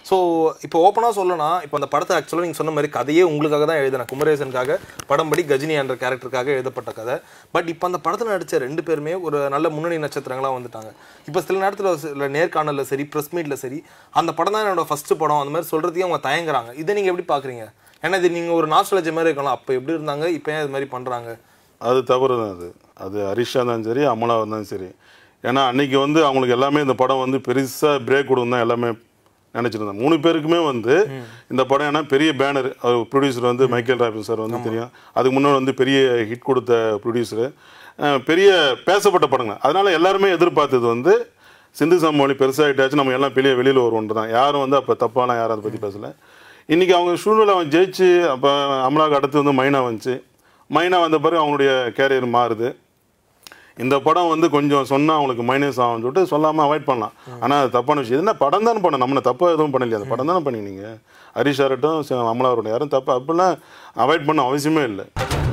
So இப்போ ஓப்பனாக சொல்லணும் இப்போ அந்த படத்தை ஆக்சுவலாக நீங்கள் சொன்ன மாதிரி கதையே உங்களுக்காக தான் எழுதின குமரேசனுக்காக படம்படி கஜினி என்ற கேரக்டருக்காக எழுதப்பட்ட கதை பட் இப்போ அந்த படத்தில் நடித்த ரெண்டு பேருமே ஒரு நல்ல முன்னணி நட்சத்திரங்களாக வந்துட்டாங்க இப்போ சில நேரத்தில் சில நேர்காணலில் சரி ப்ரெஸ் மீட்டில் சரி அந்த படம் தான் என்னோட ஃபர்ஸ்ட் படம் அந்த மாதிரி சொல்கிறதையும் அவங்க தயங்குறாங்க இதை நீங்கள் எப்படி பார்க்குறீங்க ஏன்னா இது நீங்கள் ஒரு நாஸ்டலஜி மாதிரி இருக்கலாம் அப்போ எப்படி இருந்தாங்க இப்போ ஏன் இது மாதிரி பண்ணுறாங்க அது தவறு தான் அது அது ஹரிஷா இருந்தாலும் சரி அமலா இருந்தாலும் சரி ஏன்னா அன்னைக்கு வந்து அவங்களுக்கு எல்லாமே இந்த படம் வந்து பெருசாக பிரேக் கொடுக்கும் தான் எல்லாமே நினச்சிருந்தேன் மூணு பேருக்குமே வந்து இந்த படம் ஏன்னா பெரிய பேனர் ப்ரொடியூசர் வந்து மைக்கேல் ராபின் சார் வந்து தெரியும் அதுக்கு முன்னாடி வந்து பெரிய ஹிட் கொடுத்த ப்ரொடியூசரு பெரிய பேசப்பட்ட படங்க அதனால எல்லாருமே எதிர்பார்த்தது வந்து சிந்து சமவெளி பெருசாகிட்டாச்சு நம்ம எல்லாம் பெரிய வெளியில் வருவோன்று தான் யாரும் வந்து அப்போ தப்பான யாரும் அதை பற்றி பேசலை இன்றைக்கி அவங்க சூழ்நிலை அவன் ஜெயிச்சு அப்போ அமலாவுக்கு அடுத்து வந்து மைனா வந்துச்சு மைனா வந்த பிறகு அவங்களுடைய கேரியர் மாறுது இந்த படம் வந்து கொஞ்சம் சொன்னால் அவங்களுக்கு மைனஸ் ஆகும்னு சொல்லிட்டு சொல்லாமல் அவாய்ட் பண்ணலாம் ஆனால் அது தப்பான விஷயம் இது என்ன படம் தானே பண்ண நம்ம தப்பாக எதுவும் பண்ணலையா அந்த படம் தானே பண்ணினீங்க ஹரிஷ் ஆரட்டும் சி- அமலா அவரோட யாரும் தப்பு அப்படிலாம் அவாய்ட் பண்ண அவசியமே இல்லை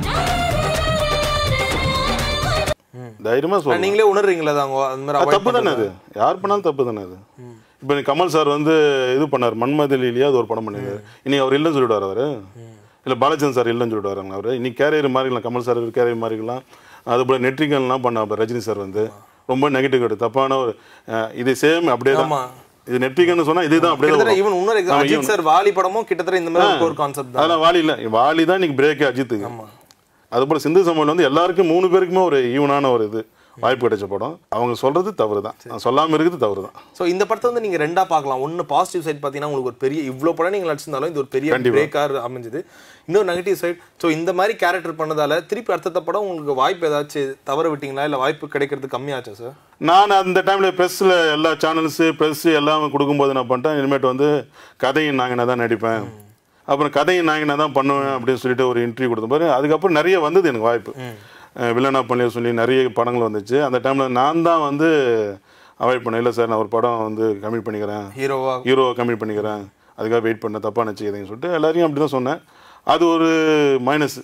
தைரியமாக சொல்லுங்க நீங்களே உணர்றீங்களா அது அவங்க அந்த மாதிரி அது avoid தப்பு தானே அது யார் பண்ணாலும் தப்பு தானே அது இப்போ கமல் சார் வந்து இது பண்ணார் மன்மதிலிலேயே அது ஒரு படம் பண்ணிருக்காரு இன்னைக்கு அவர் இல்லைன்னு சொல்லிடுவார் அவர் இல்லை பாலச்சந்திரன் சார் இல்லைன்னு சொல்லிடுவாருங்க அவர் இன்னைக்கு கேரியர் மாறிக்கலாம் கமல் சார் கேரியர் மாறிக்கலாம் அதுபோல் நெட்ரிகன்லாம் பண்ண ரஜினி சார் வந்து ரொம்ப நெகட்டிவ் கிடையாது தப்பான ஒரு அஹ், இது சேம் அப்படியே தான் ஆமா. இது நெட்ரிகன் சொன்னா இதுதான் அப்படியே தான் கிட்டத்தட்ட வரும். ஈவன் இன்னொரு example, ஆமா, அஜித் சார் வாலி படமும் கிட்டத்தட்ட இந்த மாதிரி ஒரு கான்செப்ட் தான் அதெல்லாம் வாலி இல்லை வாலி தான் இன்னைக்கு பிரேக் அஜித்துக்கு அதுபோல் சிந்து சமூகம் வந்து எல்லாருக்கும் மூணு பேருக்குமே ஒரு ஈவனான ஒரு இது வாய்ப்பு கிடைச்ச படம் அவங்க சொல்றது தவறு தான் சொல்லாமல் இருக்குது தவறு தான் ஸோ இந்த படத்தை வந்து நீங்க ரெண்டா பார்க்கலாம் ஒன்னு பாசிட்டிவ் சைட் பார்த்தீங்கன்னா உங்களுக்கு ஒரு பெரிய இவ்வளோ படம் நீங்க நடிச்சிருந்தாலும் இது ஒரு பெரிய பிரேக்காக அமைஞ்சது இன்னொரு நெகட்டிவ் சைட் ஸோ இந்த மாதிரி கேரக்டர் பண்ணதால திருப்பி அடுத்த படம் உங்களுக்கு வாய்ப்பு ஏதாச்சும் தவற விட்டீங்களா இல்லை வாய்ப்பு கிடைக்கிறது கம்மியாச்சா சார் நான் அந்த டைமில் ப்ரெஸ்ஸில் எல்லா சேனல்ஸு ப்ரெஸ் எல்லாம் கொடுக்கும்போது நான் பண்ணிட்டேன் இனிமேட்டு வந்து கதையின் நாயகனாக தான் நடிப்பேன் அப்புறம் கதையின் நாயகனாக தான் பண்ணுவேன் அப்படின்னு சொல்லிட்டு ஒரு இன்டர்வியூ கொடுத்த பாரு அதுக்கப்புறம் நிறைய வந்தது எனக்கு வாய்ப்பு அஹ் வில்லனா பண்ணிய சொல்லி நிறைய படங்கள் வந்துச்சு அந்த டைமில் நான் தான் வந்து அவாய்ட் பண்ணேன் இல்லை சார் நான் ஒரு படம் வந்து கம்மி பண்ணிக்கிறேன் ஹீரோவா ஹீரோவை கம்மி பண்ணிக்கிறேன் அதுக்காக வெயிட் பண்ண தப்பாக நினச்சிக்கிறேன்னு சொல்லிட்டு எல்லாரையும் அப்படி தான் சொன்னேன் அது ஒரு மைனஸ்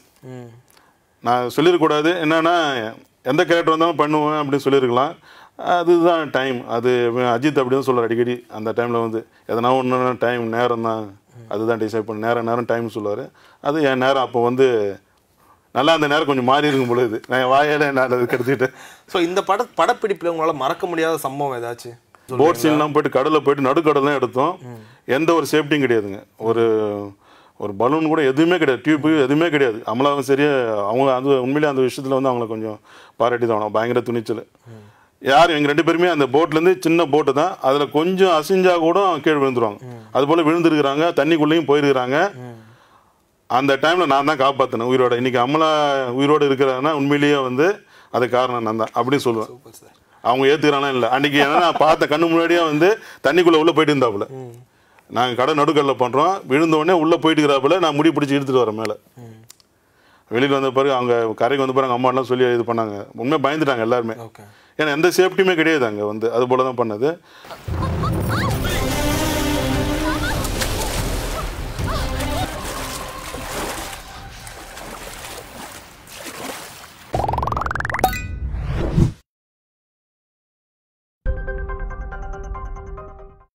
நான் சொல்லிடக்கூடாது என்னன்னா எந்த கேரக்டர் வந்தாலும் பண்ணுவேன் அப்படின்னு சொல்லியிருக்கலாம் அதுதான் டைம் அது அஜித் அப்படி தான் சொல்லுவார் அடிக்கடி அந்த டைமில் வந்து எதனா ஒன்று டைம் நேரம் தான் அதுதான் டிசைட் பண்ண நேரம் நேரம் டைம் சொல்லுவார் அது என் நேரம் அப்போ வந்து நல்லா அந்த நேரம் கொஞ்சம் மாறி இருக்கும் பொழுது நான் வாயால நான் அது கெடுத்துக்கிட்டேன் ஸோ இந்த பட படப்பிடிப்பில் உங்களால மறக்க முடியாத சம்பவம் ஏதாச்சும் போட் சீன்லாம் போயிட்டு கடலில் போயிட்டு நடுக்கடல் தான் எடுத்தோம் எந்த ஒரு சேஃப்டியும் கிடையாதுங்க ஒரு ஒரு பலூன் கூட எதுவுமே கிடையாது டியூப் எதுவுமே கிடையாது அமலாவும் சரியா அவங்க அது உண்மையிலே அந்த விஷயத்தில் வந்து அவங்கள கொஞ்சம் பாராட்டி தான் ஆகணும். பயங்கர துணிச்சல் யார் எங்கள் ரெண்டு பேருமே அந்த போட்லேருந்து சின்ன போட்டு தான் அதில் கொஞ்சம் அசிஞ்சா கூட கீழே விழுந்துருவாங்க அது போல் விழுந்துருக்குறாங்க தண்ணிக்குள்ளேயும் போயிருக்கிறாங்க அந்த டைமில் நான் தான் காப்பாற்றினேன் உயிரோட இன்னைக்கு அமலா உயிரோடு இருக்கிறாங்கன்னா உண்மையிலேயே வந்து அது காரணம் நான் தான் அப்படின்னு சொல்லுவேன் சூப்பர் சார் அவங்க ஏத்துக்கிறானா இல்லை அன்னைக்கு ஏன்னா நான் பார்த்த கண்ணு முன்னாடியே வந்து தண்ணிக்குள்ள உள்ள போயிட்டு இருந்தாப்புல நாங்கள் கடை நடுக்கல்ல பண்றோம் விழுந்த உடனே உள்ள போயிட்டு இருக்கிறாப்புல நான் முடி பிடிச்சி இழுத்துட்டு வரேன் மேலே வெளியில் வந்த பிறகு அவங்க கரைக்கு வந்த பிறகு அம்மா எல்லாம் சொல்லி இது பண்ணாங்க உண்மையாக பயந்துட்டாங்க எல்லாருமே ஓகே ஏன்னா எந்த சேஃப்டியுமே கிடையாது அங்கே வந்து அது போல தான் பண்ணது